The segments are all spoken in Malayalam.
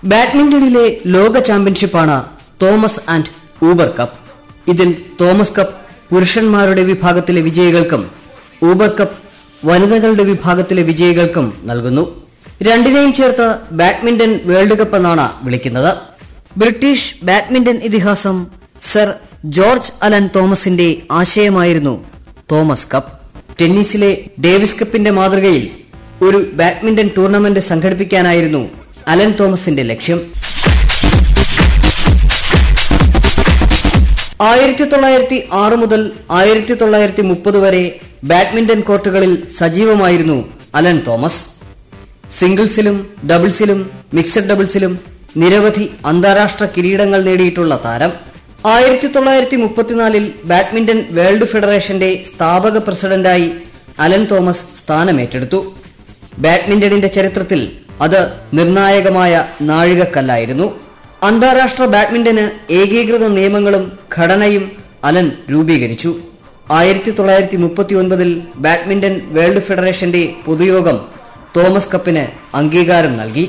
ബാഡ്മിന്റണിലെ ലോക ചാമ്പ്യൻഷിപ്പാണ് തോമസ് ആൻഡ് ഊബർ കപ്പ് ഇതിൽ തോമസ് കപ്പ് പുരുഷന്മാരുടെ വിഭാഗത്തിലെ വിജയികൾക്കും ഊബർ കപ്പ് വനിതകളുടെ വിഭാഗത്തിലെ വിജയികൾക്കും നൽകുന്നു രണ്ടിനെയും ചേർത്ത് ബാഡ്മിന്റൺ വേൾഡ് കപ്പ് എന്നാണ് വിളിക്കുന്നത് ബ്രിട്ടീഷ് ബാഡ്മിന്റൺ ഇതിഹാസം സർ ജോർജ് അലൻ തോമസിന്റെ ആശയമായിരുന്നു തോമസ് കപ്പ് ടെന്നീസിലെ ഡേവിസ് കപ്പിന്റെ മാതൃകയിൽ ഒരു ബാഡ്മിന്റൺ ടൂർണമെന്റ് സംഘടിപ്പിക്കാനായിരുന്നു അലൻ തോമസിന്റെ ലക്ഷ്യം ആയിരത്തി തൊള്ളായിരത്തി ആറ് മുതൽ ആയിരത്തി തൊള്ളായിരത്തി മുപ്പത് വരെ ബാഡ്മിന്റൺ കോർട്ടുകളിൽ സജീവമായിരുന്നു അലൻ തോമസ് സിംഗിൾസിലും ഡബിൾസിലും മിക്സഡ് ഡബിൾസിലും നിരവധി അന്താരാഷ്ട്ര കിരീടങ്ങൾ നേടിയിട്ടുള്ള താരം ആയിരത്തി തൊള്ളായിരത്തി മുപ്പത്തിനാലിൽ ബാഡ്മിന്റൺ വേൾഡ് ഫെഡറേഷന്റെ സ്ഥാപക പ്രസിഡന്റായി അലൻ തോമസ് സ്ഥാനമേറ്റെടുത്തു ബാഡ്മിന്റണിന്റെ ചരിത്രത്തിൽ അത് നിർണായകമായ നാഴികക്കല്ലായിരുന്നു അന്താരാഷ്ട്ര ബാഡ്മിന്റന് ഏകീകൃത നിയമങ്ങളും ഘടനയും അലൻ രൂപീകരിച്ചു ആയിരത്തി തൊള്ളായിരത്തി മുപ്പത്തി ഒൻപതിൽ ബാഡ്മിന്റൺ വേൾഡ് ഫെഡറേഷന്റെ പൊതുയോഗം തോമസ് കപ്പിന് അംഗീകാരം നൽകി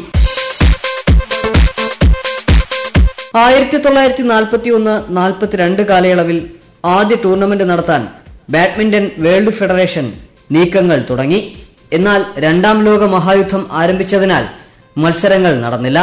ആയിരത്തി തൊള്ളായിരത്തി നാൽപ്പത്തി ഒന്ന് നാൽപ്പത്തിരണ്ട് കാലയളവിൽ ആദ്യ ടൂർണമെന്റ് നടത്താൻ ബാഡ്മിന്റൺ വേൾഡ് ഫെഡറേഷൻ നീക്കങ്ങൾ തുടങ്ങി എന്നാൽ രണ്ടാം ലോക മഹായുദ്ധം ആരംഭിച്ചതിനാൽ മത്സരങ്ങൾ നടന്നില്ല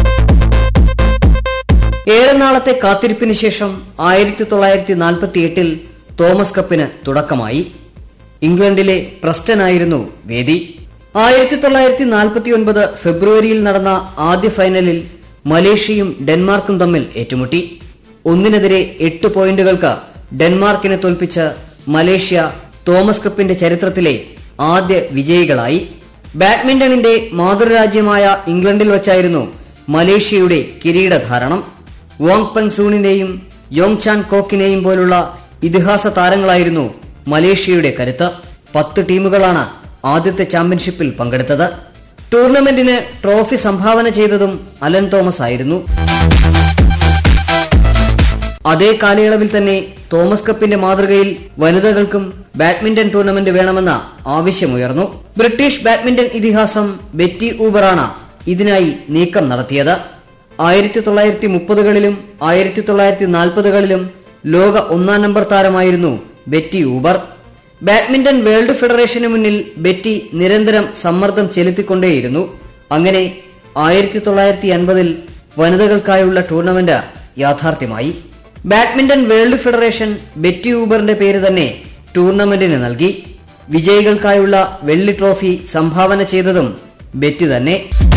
ഏറെ നാളത്തെ കാത്തിരിപ്പിന് ശേഷം ആയിരത്തി തൊള്ളായിരത്തി നാൽപ്പത്തി എട്ടിൽ തോമസ് കപ്പിന് തുടക്കമായി ഇംഗ്ലണ്ടിലെ പ്രസ്റ്റനായിരുന്നു വേദി ആയിരത്തി തൊള്ളായിരത്തി നാൽപ്പത്തി ഒൻപത് ഫെബ്രുവരിയിൽ നടന്ന ആദ്യ ഫൈനലിൽ മലേഷ്യയും ഡെൻമാർക്കും തമ്മിൽ ഏറ്റുമുട്ടി ഒന്നിനെതിരെ എട്ട് പോയിന്റുകൾക്ക് ഡെൻമാർക്കിനെ തോൽപ്പിച്ച് മലേഷ്യ തോമസ് കപ്പിന്റെ ചരിത്രത്തിലെ ആദ്യ വിജയികളായി ബാഡ്മിന്റണിന്റെ മാതൃരാജ്യമായ ഇംഗ്ലണ്ടിൽ വച്ചായിരുന്നു മലേഷ്യയുടെ കിരീടധാരണം വോങ് പൻ സൂണിനെയും യോങ് ചാൻ കോക്കിനെയും പോലുള്ള ഇതിഹാസ താരങ്ങളായിരുന്നു മലേഷ്യയുടെ കരുത്ത് പത്ത് ടീമുകളാണ് ആദ്യത്തെ ചാമ്പ്യൻഷിപ്പിൽ പങ്കെടുത്തത് ടൂർണമെന്റിന് ട്രോഫി സംഭാവന ചെയ്തതും അലൻ തോമസ് ആയിരുന്നു അതേ കാലയളവിൽ തന്നെ തോമസ് കപ്പിന്റെ മാതൃകയിൽ വനിതകൾക്കും ബാഡ്മിന്റൺ ടൂർണമെന്റ് വേണമെന്ന ആവശ്യമുയർന്നു ബ്രിട്ടീഷ് ബാഡ്മിന്റൺ ഇതിഹാസം ബെറ്റി ഊബറാണ് ഇതിനായി നീക്കം നടത്തിയത് ആയിരത്തി തൊള്ളായിരത്തി മുപ്പതുകളിലും ആയിരത്തി തൊള്ളായിരത്തി നാൽപ്പതുകളിലും ലോക ഒന്നാം നമ്പർ താരമായിരുന്നു ബെറ്റി ഊബർ ബാഡ്മിന്റൺ വേൾഡ് ഫെഡറേഷന് മുന്നിൽ ബെറ്റി നിരന്തരം സമ്മർദ്ദം ചെലുത്തിക്കൊണ്ടേയിരുന്നു അങ്ങനെ ആയിരത്തി തൊള്ളായിരത്തി അൻപതിൽ വനിതകൾക്കായുള്ള ടൂർണമെന്റ് യാഥാർത്ഥ്യമായി ബാഡ്മിന്റൺ വേൾഡ് ഫെഡറേഷൻ ബെറ്റി ഊബറിന്റെ പേര് തന്നെ ടൂർണമെന്റിന് നൽകി വിജയികൾക്കായുള്ള വെള്ളി ട്രോഫി സംഭാവന ചെയ്തതും ബെറ്റി തന്നെ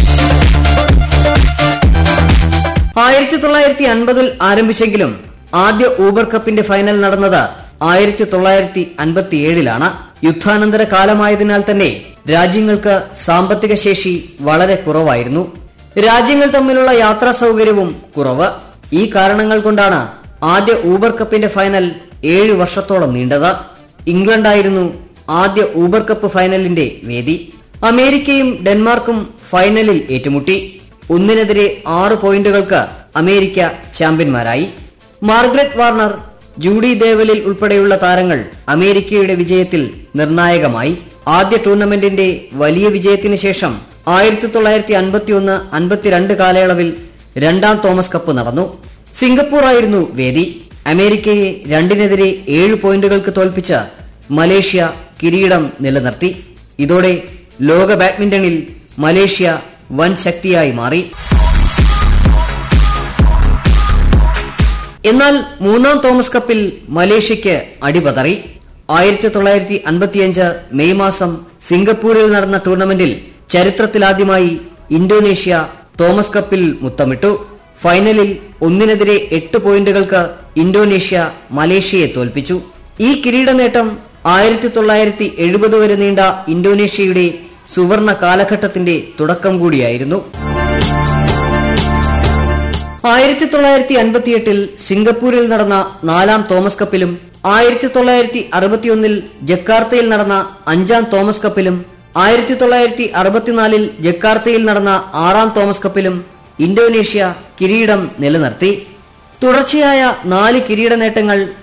ആയിരത്തി തൊള്ളായിരത്തി അൻപതിൽ ആരംഭിച്ചെങ്കിലും ആദ്യ ഊബർ കപ്പിന്റെ ഫൈനൽ നടന്നത് ആയിരത്തി തൊള്ളായിരത്തി അൻപത്തിയേഴിലാണ് യുദ്ധാനന്തര കാലമായതിനാൽ തന്നെ രാജ്യങ്ങൾക്ക് സാമ്പത്തിക ശേഷി വളരെ കുറവായിരുന്നു രാജ്യങ്ങൾ തമ്മിലുള്ള യാത്രാ സൗകര്യവും കുറവ് ഈ കാരണങ്ങൾ കൊണ്ടാണ് ആദ്യ ഊബർ കപ്പിന്റെ ഫൈനൽ ഏഴ് വർഷത്തോളം നീണ്ടത് ഇംഗ്ലണ്ടായിരുന്നു ആദ്യ ഊബർ കപ്പ് ഫൈനലിന്റെ വേദി അമേരിക്കയും ഡെൻമാർക്കും ഫൈനലിൽ ഏറ്റുമുട്ടി ഒന്നിനെതിരെ ആറ് പോയിന്റുകൾക്ക് അമേരിക്ക ചാമ്പ്യന്മാരായി മാർഗ്രറ്റ് വാർണർ ജൂഡി ദേവലിൽ ഉൾപ്പെടെയുള്ള താരങ്ങൾ അമേരിക്കയുടെ വിജയത്തിൽ നിർണായകമായി ആദ്യ ടൂർണമെന്റിന്റെ വലിയ വിജയത്തിന് ശേഷം ആയിരത്തി തൊള്ളായിരത്തി അൻപത്തിയൊന്ന് അൻപത്തിരണ്ട് കാലയളവിൽ രണ്ടാം തോമസ് കപ്പ് നടന്നു സിംഗപ്പൂർ ആയിരുന്നു വേദി അമേരിക്കയെ രണ്ടിനെതിരെ ഏഴ് പോയിന്റുകൾക്ക് തോൽപ്പിച്ച മലേഷ്യ കിരീടം നിലനിർത്തി ഇതോടെ ലോക ബാഡ്മിന്റണിൽ മലേഷ്യ വൻ ശക്തിയായി മാറി എന്നാൽ മൂന്നാം തോമസ് കപ്പിൽ മലേഷ്യയ്ക്ക് അടിപതറി ആയിരത്തി തൊള്ളായിരത്തി അൻപത്തിയഞ്ച് മെയ് മാസം സിംഗപ്പൂരിൽ നടന്ന ടൂർണമെന്റിൽ ചരിത്രത്തിലാദ്യമായി ഇന്തോനേഷ്യ തോമസ് കപ്പിൽ മുത്തമിട്ടു ഫൈനലിൽ ഒന്നിനെതിരെ എട്ട് പോയിന്റുകൾക്ക് ഇന്തോനേഷ്യ മലേഷ്യയെ തോൽപ്പിച്ചു ഈ കിരീട നേട്ടം ആയിരത്തി തൊള്ളായിരത്തി എഴുപത് വരെ നീണ്ട ഇന്തോനേഷ്യയുടെ സുവർണ കാലഘട്ടത്തിന്റെ തുടക്കം കൂടിയായിരുന്നു ആയിരത്തി തൊള്ളായിരത്തി അൻപത്തിയെട്ടിൽ സിംഗപ്പൂരിൽ നടന്ന നാലാം തോമസ് കപ്പിലും ആയിരത്തി തൊള്ളായിരത്തി അറുപത്തിയൊന്നിൽ ജക്കാർത്തയിൽ നടന്ന അഞ്ചാം തോമസ് കപ്പിലും ആയിരത്തി തൊള്ളായിരത്തി അറുപത്തിനാലിൽ ജക്കാർത്തയിൽ നടന്ന ആറാം തോമസ് കപ്പിലും ഇന്തോനേഷ്യ കിരീടം നിലനിർത്തി തുടർച്ചയായ നാല് കിരീട നേട്ടങ്ങൾ